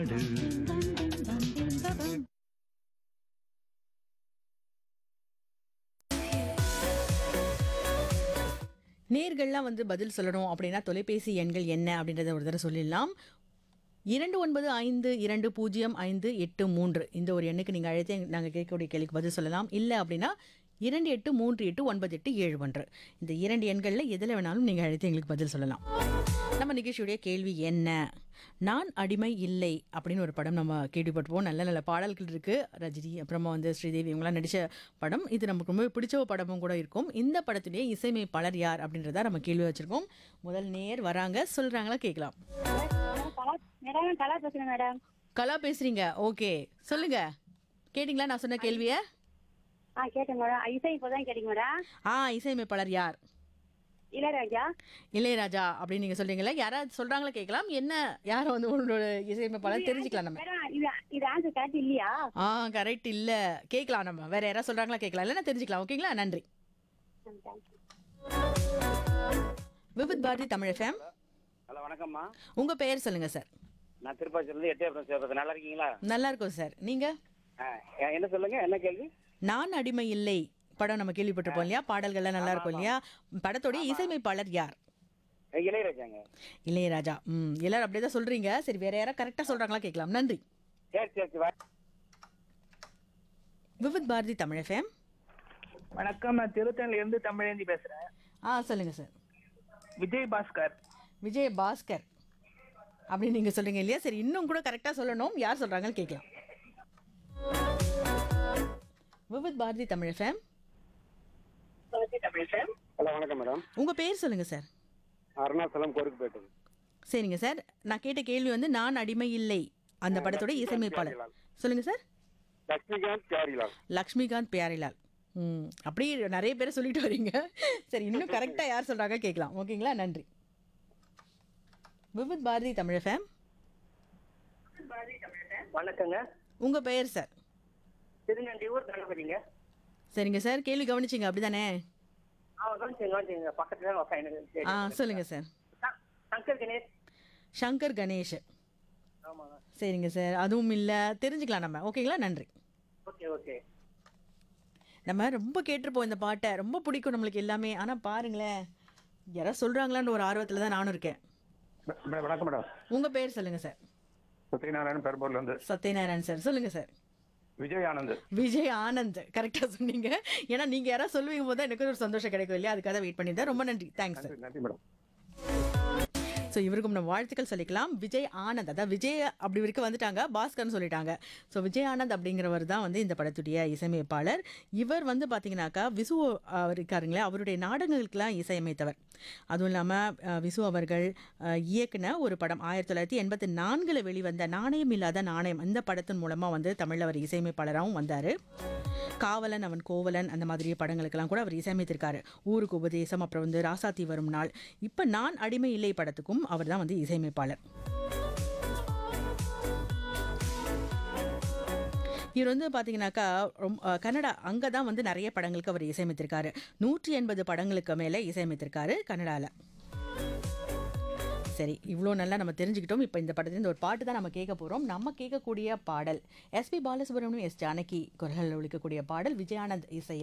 நேர்கள்லாம் வந்து பதில் சொல்லணும் அப்படின்னா தொலைபேசி எண்கள் என்ன அப்படின்றத ஒரு தடவை சொல்லிடலாம் இரண்டு ஒன்பது ஐந்து இரண்டு பூஜ்ஜியம் ஐந்து எட்டு மூன்று இந்த ஒரு எண்ணுக்கு நீங்கள் அழைத்து நாங்கள் கேட்கக்கூடிய கேள்விக்கு பதில் சொல்லலாம் இல்லை அப்படின்னா இரண்டு எட்டு மூன்று எட்டு ஒன்பது எட்டு ஏழு ஒன்று இந்த இரண்டு எண்களில் எதில் வேணாலும் நீங்கள் அழைத்து எங்களுக்கு பதில் சொல்லலாம் நம்ம நிகழ்ச்சியுடைய கேள்வி என்ன நான் அடிமை இல்லை அப்படின்னு ஒரு படம் நம்ம கேள்விப்பட்டிருப்போம் நல்ல நல்ல பாடல்கள் இருக்குது ரஜினி அப்புறமா வந்து ஸ்ரீதேவி இவங்களாம் நடித்த படம் இது நமக்கு ரொம்ப பிடிச்ச ஒரு படமும் கூட இருக்கும் இந்த படத்துடைய இசையமைப்பாளர் யார் அப்படின்றத நம்ம கேள்வி வச்சுருக்கோம் முதல் நேர் வராங்க சொல்கிறாங்களா கேட்கலாம் கலா மேடம் கலா பேசுறேன் மேடம் கலா பேசுறீங்க ஓகே சொல்லுங்க கேட்டிங்களா நான் சொன்ன கேள்வியை ஆ கேட்டேன் மேடம் இசை இப்போதான் கேட்டீங்க மேடம் ஆ இசையமைப்பாளர் யார் இளையராஜா இளையராஜா அப்படின்னு நீங்க சொல்றீங்களா யாராவது சொல்றாங்களா கேட்கலாம் என்ன யாரை வந்து உங்களோட இசையமைப்பாளர் தெரிஞ்சுக்கலாம் நம்ம மேடம் இது இது ஆன்சர் கரெக்ட் இல்லையா ஆ கரெக்ட் இல்ல கேட்கலாம் நம்ம வேற யாராவது சொல்றாங்களா கேட்கலாம் இல்லைன்னா தெரிஞ்சுக்கலாம் ஓகேங்களா நன்றி விவித் பாரதி தமிழ் எஃப்எம் ஹலோ வணக்கம்மா உங்க பெயர் சொல்லுங்க சார் நான் திருப்பாச்சிலேருந்து எட்டயபுரம் சேர்ப்பது நல்லா இருக்கீங்களா நல்லா இருக்கும் சார் நீங்க ஆ, என்ன சொல்லுங்க என்ன கேள்வி நான் அடிமை இல்லை படம் நம்ம கேள்விப்பட்டிருப்போம் இல்லையா பாடல்கள்லாம் நல்லா இருக்கும் இல்லையா படத்தோடைய இசையமைப்பாளர் யார் இளையராஜாங்க இளையராஜா ம் எல்லாரும் அப்படியே தான் சொல்றீங்க சரி வேற யாராவது கரெக்டாக சொல்றாங்களா கேட்கலாம் நன்றி சரி சரி சரி வா- விவித் பாரதி தமிழ் எஃப்எம் வணக்கம் நான் திருத்தணில இருந்து தமிழேந்தி பேசுறேன் ஆ சொல்லுங்க சார் விஜய் பாஸ்கர் விஜய் பாஸ்கர் அப்படின்னு நீங்க சொல்றீங்க இல்லையா சரி இன்னும் கூட கரெக்டாக சொல்லணும் யார் சொல்றாங்கன்னு கேட்கலாம் விவித் பாரதி தமிழ் எஃப்எம் ஹலோ வணக்கம் மேடம் உங்க பேர் சொல்லுங்க சார் அருணாச்சலம் கோரிக்கப்பேட்டு சரிங்க சார் நான் கேட்ட கேள்வி வந்து நான் அடிமை இல்லை அந்த படத்தோட இசையமைப்பாளர் சொல்லுங்க சார் லட்சுமிகாந்த் பியாரிலால் லக்ஷ்மிகாந்த் பியாரிலால் ம் அப்படியே நிறைய பேரை சொல்லிட்டு வரீங்க சரி இன்னும் கரெக்டாக யார் சொல்கிறாங்க கேட்கலாம் ஓகேங்களா நன்றி விவித் பாரதி தமிழ் எஃப்எம் வணக்கங்க உங்கள் பெயர் சார் திருநெல்வேலூர் கணபதிங்க சரிங்க சார் கேள்வி கவனிச்சிங்க அப்படிதானே அவன் கவனிச்சுங்க கவனிச்சுங்க பக்கத்துல தான் ஃபைனல் ஆ சொல்லுங்கள் சார் சங்கர் கணேஷ் சங்கர் கணேஷ் ஆமாங்க சரிங்க சார் அதுவும் இல்லை தெரிஞ்சுக்கலாம் நம்ம ஓகேங்களா நன்றி ஓகே ஓகே நம்ம ரொம்ப கேட்டிருப்போம் இந்த பாட்டை ரொம்ப பிடிக்கும் நம்மளுக்கு எல்லாமே ஆனால் பாருங்களேன் யாராவது சொல்கிறாங்களான்ற ஒரு ஆர்வத்தில் தான் நானும் இருக்கேன் மேடம் வணக்கம் மேடம் உங்கள் பேர் சொல்லுங்கள் சார் சத்யநாராயணன் பெரம்பூர்ல இருந்து சத்யநாராயண் சார் சொல்லுங்கள் சார் விஜய் ஆனந்த் விஜய் ஆனந்த் கரெக்டாக சொன்னீங்க ஏன்னா நீங்கள் யாராவது சொல்லுவீங்க போது தான் எனக்கு ஒரு சந்தோஷம் கிடைக்கும் இல்லையா அதுக்காக தான் வெயிட் பண்ணியிருந்தேன் ரொம்ப நன்றி தேங்க்ஸ் சார் நன்றி மேடம் ஸோ இவருக்கும் நம்ம வாழ்த்துக்கள் சொல்லிக்கலாம் விஜய் ஆனந்த் அதாவது விஜய் அப்படி இருக்க வந்துட்டாங்க பாஸ்கர்னு சொல்லிட்டாங்க ஸோ விஜய் ஆனந்த் அப்படிங்கிறவர் தான் வந்து இந்த படத்துடைய இசையமைப்பாளர் இவர் வந்து பார்த்தீங்கன்னாக்கா விசு அவர் இருக்காருங்களே அவருடைய நாடகங்களுக்கெல்லாம் இசையமைத்தவர் அதுவும் இல்லாமல் விசு அவர்கள் அஹ், இயக்குன ஒரு படம் ஆயிரத்தி தொள்ளாயிரத்தி எண்பத்தி நான்கில் வெளிவந்த நாணயம் இல்லாத நாணயம் இந்த படத்தின் மூலமாக வந்து தமிழில் அவர் இசையமைப்பாளராகவும் வந்தார் காவலன் அவன் கோவலன் அந்த மாதிரி படங்களுக்கெல்லாம் கூட அவர் இசையமைத்திருக்காரு ஊருக்கு உபதேசம் அப்புறம் வந்து ராசாத்தி வரும் நாள் இப்போ நான் அடிமை இல்லை படத்துக்கும் அவர் தான் வந்து இசையமைப்பாளர் இவர் வந்து பார்த்தீங்கன்னாக்கா ரொம்ப அஹ், கன்னடா அங்கே தான் வந்து நிறைய படங்களுக்கு அவர் இசையமைத்திருக்காரு நூற்றி எண்பது படங்களுக்கு மேலே இசையமைத்திருக்காரு கன்னடாவில் சரி இவ்வளோ நல்லா நம்ம தெரிஞ்சுக்கிட்டோம் இப்போ இந்த படத்துல ஒரு பாட்டு தான் நம்ம கேட்க போகிறோம் நம்ம கேட்கக்கூடிய பாடல் எஸ்பி பாலசுப்ரமணியம் எஸ் ஜானகி குரல்கள் ஒழிக்கக்கூடிய பாடல் விஜயானந்த் இசையில்